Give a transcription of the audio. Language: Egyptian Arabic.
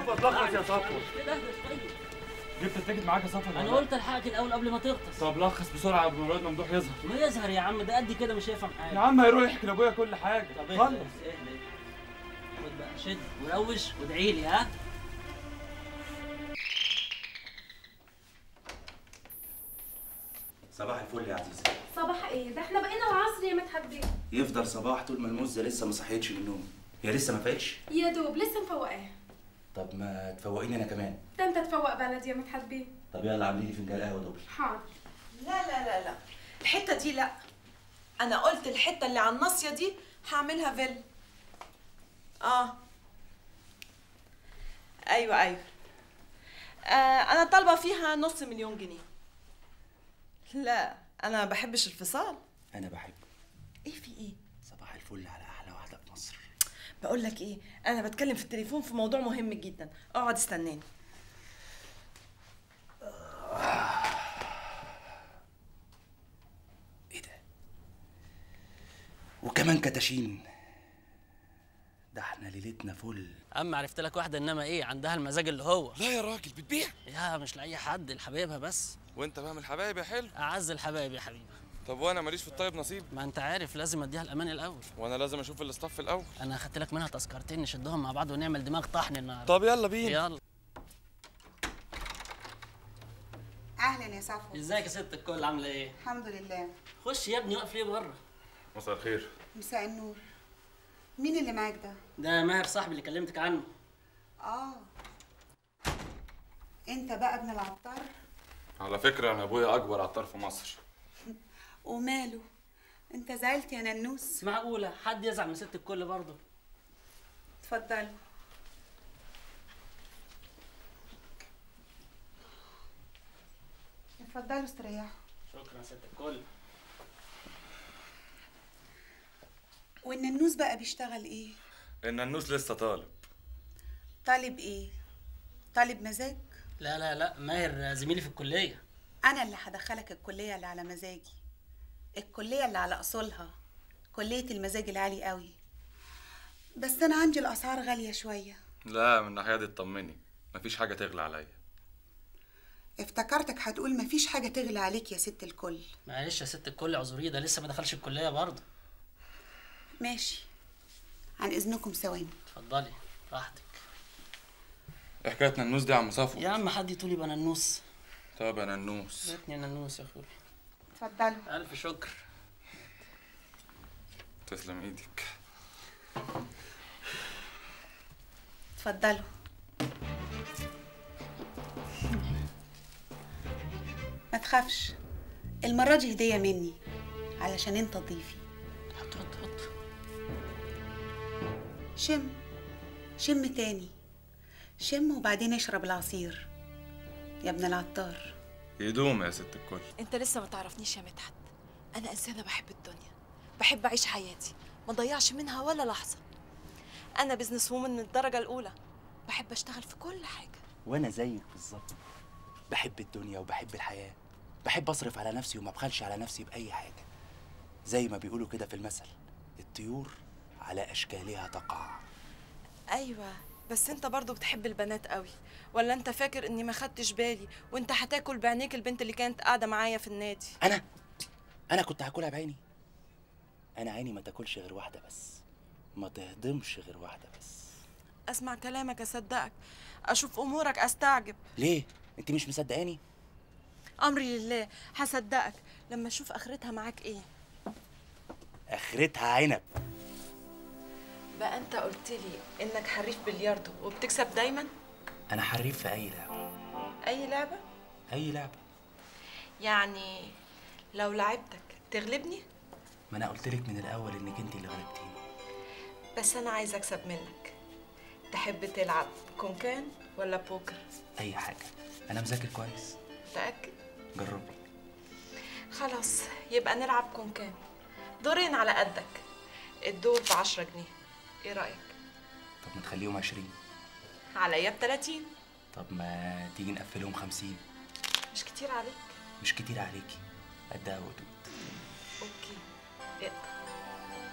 صفوت لخص يا صفوت كده اهدى طيب جبت التيكت معاك يا صفوت انا ولا قلت الحقك الاول قبل ما تغطس طب لخص بسرعه قبل ما الواد ممدوح يظهر ما يظهر يا عم ده قد كده مش هيفهم يا حاجه عم هيروح يحكي لابويا كل حاجه طب اهدى خلص اهدى اهدى. خد بقى شد وروش وادعي لي ها صباح الفل يا عزيزة صباح ايه ده احنا بقينا العصر يا مدحت بيه يفضل صباح طول ما المزة لسه ما صحيتش من النوم هي لسه ما فاقتش يا دوب لسه مفوقاه طب ما تفوقيني انا كمان ده انت تفوق بلد يا مدحت بيه طب يلا اعملي لي فنجان قهوه دبل حاضر لا لا لا لا الحته دي لا انا قلت الحته اللي على الناصيه دي هعملها فيل اه ايوه ايوه آه انا طالبه فيها نص مليون جنيه لا انا ما بحبش الفصال انا بحب ايه في ايه صباح الفل على احلى واحده في مصر بقول لك ايه انا بتكلم في التليفون في موضوع مهم جدا اقعد استناني ايه ده وكمان كتاشين ده احنا ليلتنا فل اما عرفت لك واحده انما ايه عندها المزاج اللي هو لا يا راجل بتبيع يا مش لاي حد لحبايبها بس وانت بقى من الحبايب يا حلو اعز الحبايب يا حبيبي طب وانا ماليش في الطيب نصيب ما انت عارف لازم اديها الامان الاول وانا لازم اشوف الاستاف الاول انا اخدت لك منها تذكرتين نشدهم مع بعض ونعمل دماغ طحن النهارده طب يلا بينا يلا اهلا يا صفو ازيك يا ست الكل عامله ايه الحمد لله خش يا ابني واقف ليه بره مساء الخير مساء النور مين اللي معاك ده ده ماهر صاحبي اللي كلمتك عنه اه انت بقى ابن العطار على فكره انا ابويا اكبر عطار في مصر وماله انت زعلت يا ننوس معقوله حد يزعل من ست الكل برضه اتفضلوا اتفضلوا استريحوا شكرا ست الكل والننوس بقى بيشتغل ايه النانوس لسه طالب طالب ايه طالب مزاج لا لا لا ماهر زميلي في الكليه انا اللي هدخلك الكليه اللي على مزاجي الكليه اللي على اصولها كليه المزاج العالي قوي بس انا عندي الاسعار غاليه شويه لا من ناحيه دي اطمني مفيش حاجه تغلى عليا افتكرتك هتقول مفيش حاجه تغلى عليك يا ست الكل معلش يا ست الكل اعذريه ده لسه ما دخلش الكليه برضه ماشي عن اذنكم ثواني اتفضلي راحتك ايه حكايه نانوس دي يا عم صفو يا عم حد يطول يبقى ننوس طب يا نانوس ريتني ننوس يا اخوي اتفضلوا الف شكر تسلم ايدك اتفضلوا ما تخافش المرة دي هدية مني علشان انت ضيفي حط حط حط شم شم تاني شم وبعدين اشرب العصير يا ابن العطار يدوم يا ست الكل انت لسه ما تعرفنيش يا مدحت انا انسانه بحب الدنيا بحب اعيش حياتي ما اضيعش منها ولا لحظه انا بزنس وومن من الدرجه الاولى بحب اشتغل في كل حاجه وانا زيك بالظبط بحب الدنيا وبحب الحياه بحب اصرف على نفسي وما ابخلش على نفسي باي حاجه زي ما بيقولوا كده في المثل الطيور على اشكالها تقع ايوه بس انت برضو بتحب البنات قوي ولا انت فاكر اني ما خدتش بالي وانت هتاكل بعينيك البنت اللي كانت قاعده معايا في النادي انا انا كنت هاكلها بعيني انا عيني ما تاكلش غير واحده بس ما تهضمش غير واحده بس اسمع كلامك اصدقك اشوف امورك استعجب ليه انت مش مصدقاني امري لله هصدقك لما اشوف اخرتها معاك ايه اخرتها عنب بقى انت قلت لي انك حريف بلياردو وبتكسب دايما انا حريف في اي لعبه اي لعبه اي لعبه يعني لو لعبتك تغلبني ما انا قلت لك من الاول انك انت اللي غلبتيني بس انا عايزه اكسب منك تحب تلعب كونكان ولا بوكر اي حاجه انا مذاكر كويس متاكد جربي خلاص يبقى نلعب كونكان دورين على قدك الدور بعشرة جنيه ايه رايك طب ما تخليهم عشرين عليا بتلاتين طب ما تيجي نقفلهم خمسين مش كتير عليك مش كتير عليكي قدها ودود اوكي اقطع